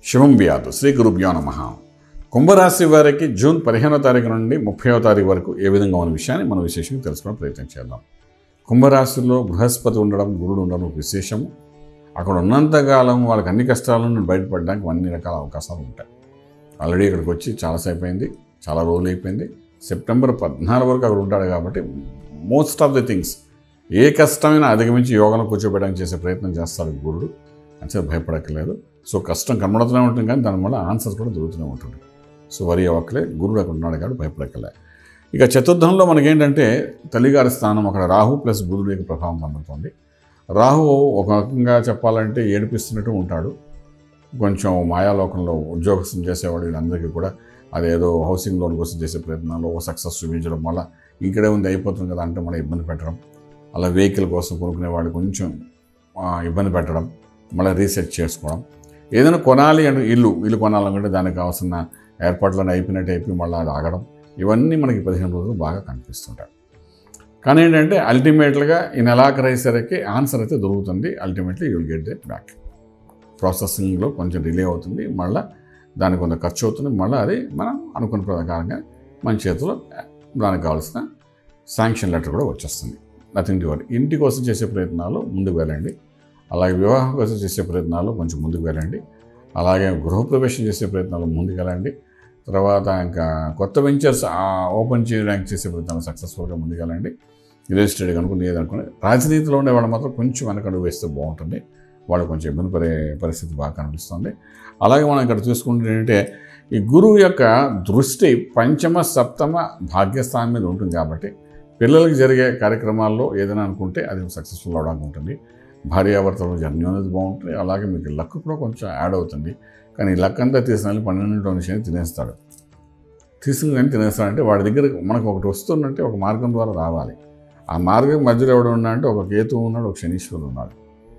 శుభం వ్యాధు శ్రీ గురుభ్యో నమ కుంభరాశి వారికి జూన్ పదిహేనో తారీఖు నుండి ముప్పైవ తారీఖు వరకు ఏ విధంగా ఉన్న విషయాన్ని మనం విశేషంగా తెలుసుకోవడం ప్రయత్నం చేద్దాం కుంభరాశిలో బృహస్పతి ఉండడం గురుడు ఉండడం ఒక విశేషము అక్కడ ఉన్నంతకాలం వాళ్ళకి అన్ని కష్టాల నుండి బయటపడడానికి అన్ని రకాల అవకాశాలు ఉంటాయి ఆల్రెడీ ఇక్కడికి వచ్చి చాలాసేపు అయింది చాలా రోజులు అయిపోయింది సెప్టెంబర్ పద్నాలుగు వరకు అక్కడ ఉంటాడు కాబట్టి మోస్ట్ ఆఫ్ ది థింగ్స్ ఏ కష్టమైనా అధిగమించి యోగంలో కూర్చోబెట్టడానికి చేసే ప్రయత్నం చేస్తాడు గురుడు అంతే భయపడక్కర్లేదు సో కష్టం కనబడుతూనే ఉంటుంది కానీ దానివల్ల ఆన్సర్స్ కూడా దొరుకుతూనే ఉంటుంది సో వరి అవ్వక్కలే గురుడు అక్కడ ఉన్నాడు కాబట్టి భయపడక్కలే ఇక చతుర్థంలో మనకేంటంటే తల్లిగారి స్థానం అక్కడ రాహు ప్లస్ బుధుడు యొక్క ప్రభావం కనబడుతుంది రాహు ఒక రకంగా చెప్పాలంటే ఏడిపిస్తున్నట్టు ఉంటాడు కొంచెం మాయాలోకంలో ఉద్యోగస్తులు చేసేవాడు వీళ్ళందరికీ కూడా అదేదో హౌసింగ్ లోన్ కోసం చేసే ప్రయత్నాల్లో ఒక సక్సెస్ చూపించడం వల్ల ఇక్కడే ఉంది అయిపోతుంది కదా అంటే మనం ఇబ్బంది పెట్టడం అలా వెహికల్ కోసం కొనుక్కునే వాళ్ళు కొంచెం ఆ, ఇబ్బంది పెట్టడం మళ్ళీ రీసెర్చ్ చేసుకోవడం ఏదైనా కొనాలి అంటే ఇల్లు ఇల్లు కొనాలనుకుంటే దానికి కావాల్సిన ఏర్పాట్లను అయిపోయినట్టు అయిపోయి మళ్ళీ అది ఆగడం ఇవన్నీ మనకి పదిహేను రోజులు బాగా కనిపిస్తుంటాయి కానీ ఏంటంటే అల్టిమేట్గా ఈ నెలాఖరు అయ్యేసరికి ఆన్సర్ అయితే దొరుకుతుంది ultimately you'll get that back ప్రాసెసింగ్లో కొంచెం డిలే అవుతుంది మళ్ళీ దానికి కొంత ఖర్చు అవుతుంది మళ్ళీ అది మనం అనుకున్న ప్రకారంగా మన చేతిలో దానికి కావాల్సిన శాంక్షన్ లెటర్ కూడా వచ్చేస్తుంది నథింగ్ టు వరీ ఇంటి కోసం చేసే ప్రయత్నాలు ముందుకు వెళ్ళండి అలాగే వివాహం కోసం చేసే ప్రయత్నాలు కొంచెం ముందుకు వెళ్ళండి అలాగే గృహప్రవేశం చేసే ప్రయత్నాలు ముందుకు వెళ్ళండి తర్వాత ఇంకా కొత్త వెంచర్స్ ఓపెన్ చేయడానికి చేసే ప్రయత్నాలు సక్సెస్ఫుల్గా ముందుకు వెళ్ళండి రియల్ ఎస్టేట్ కనుక్కుని ఏదనుకుని రాజనీతిలో ఉండే వాళ్ళు మాత్రం కొంచెం వెనకడుగు వేస్తే బాగుంటుంది వాళ్ళు కొంచెం ఇబ్బంది పడే పరిస్థితి బాగా కనిపిస్తుంది అలాగే మనం ఇక్కడ చూసుకుంటే ఏంటంటే ఈ గురువు యొక్క దృష్టి పంచమ సప్తమ భాగ్యస్థానం మీద ఉంటుంది కాబట్టి పిల్లలకి జరిగే కార్యక్రమాల్లో ఏదైనా అనుకుంటే అది సక్సెస్ఫుల్ అవడానికి ఉంటుంది భార్యాభర్తల జర్నీ అనేది బాగుంటుంది అలాగే మీకు లక్ కూడా కొంచెం యాడ్ అవుతుంది కానీ ఈ లక్ అంతా తీసిన పన్నెండు విషయాన్ని తినేస్తాడు తీసుకుని కానీ తినేస్తాడంటే వాడి దగ్గర మనకు ఒకటి వస్తుందంటే ఒక మార్గం ద్వారా రావాలి ఆ మార్గం మధ్యలో ఎవడు ఉన్నా అంటే ఒక కేతు ఉన్నాడు ఒక శనీశ్వరుడు ఉన్నాడు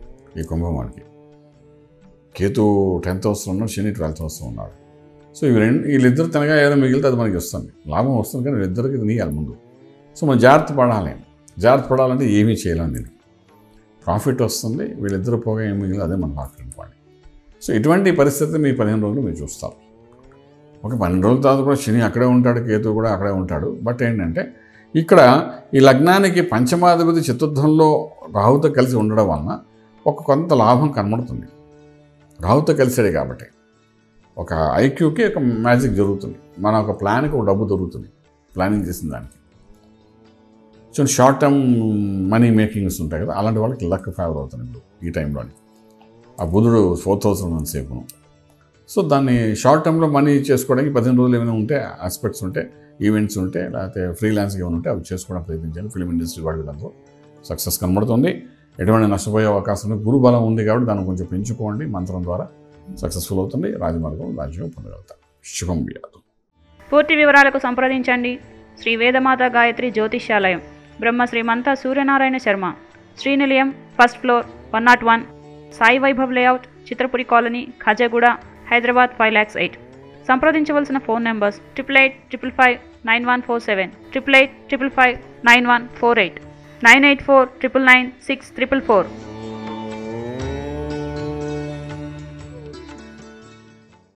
ఈ కుంభమానికి కేతు టెన్త్ హౌస్లో ఉన్నాడు శని ట్వెల్త్ హౌస్లో ఉన్నాడు సో ఇవి రెండు వీళ్ళిద్దరు తినగా ఏదో మిగిలితే అది మనకి వస్తుంది లాభం వస్తుంది కానీ వీళ్ళిద్దరికి ఇది నీయాలి ముందు సో మనం జాగ్రత్త పడాలి జాగ్రత్త పడాలంటే ఏమీ చేయలేం దీనికి ప్రాఫిట్ వస్తుంది వీళ్ళిద్దరు పోగా ఏం మిగిలింది అదే మన ప్రాఫిట్ అనుకోండి సో ఇటువంటి పరిస్థితి మీ పదిహేను రోజులు మీరు చూస్తారు ఒక పన్నెండు రోజుల తర్వాత కూడా శని అక్కడే ఉంటాడు కేతు కూడా అక్కడే ఉంటాడు బట్ ఏంటంటే ఇక్కడ ఈ లగ్నానికి పంచమాధిపతి చతుర్థంలో రాహుతో కలిసి ఉండడం వలన ఒక కొంత లాభం కనబడుతుంది రాహుతో కలిసాడే కాబట్టి ఒక ఐక్యూకి ఒక మ్యాజిక్ జరుగుతుంది మన ఒక ప్లాన్కి ఒక డబ్బు దొరుకుతుంది ప్లానింగ్ చేసిన దానికి so short term money makings ఉంటాయి కదా అలాంటి వాళ్ళకి లక్ ఫేవర్ అవుతుంది ఇప్పుడు ఈ టైంలోని ఆ బుధుడు ఫోర్ థౌసండ్ సేపును సో దాన్ని షార్ట్ టర్మ్లో మనీ చేసుకోవడానికి పదిహేను రోజులు ఏమైనా ఉంటే ఆస్పెక్ట్స్ ఉంటే ఈవెంట్స్ ఉంటే లేకపోతే ఫ్రీలాన్స్గా ఏమైనా ఉంటే అవి చేసుకోవడానికి ప్రయత్నించాలి ఫిలిం ఇండస్ట్రీ వాళ్ళు వీళ్ళందరూ సక్సెస్ కనబడుతుంది ఎటువంటి నష్టపోయే అవకాశం ఉంది గురు బలం ఉంది కాబట్టి దాన్ని కొంచెం పెంచుకోండి మంత్రం ద్వారా సక్సెస్ఫుల్ అవుతుంది రాజమార్గం రాజ్యం పొందగలుగుతాం శుభం వ్యాధు పూర్తి వివరాలకు సంప్రదించండి Shri Vedamata Gayatri Jyotishyalayam Brahma Srimanta Suryanarayana Sharma Srinilayam first floor one nought one Sai Vaibhav layout Chitrapuri colony Khajaguda Hyderabad five lakhs eight సంప్రదించవలసిన phone numbers triple eight triple five nine one four seven triple eight triple five nine one four eight nine eight four triple nine six triple four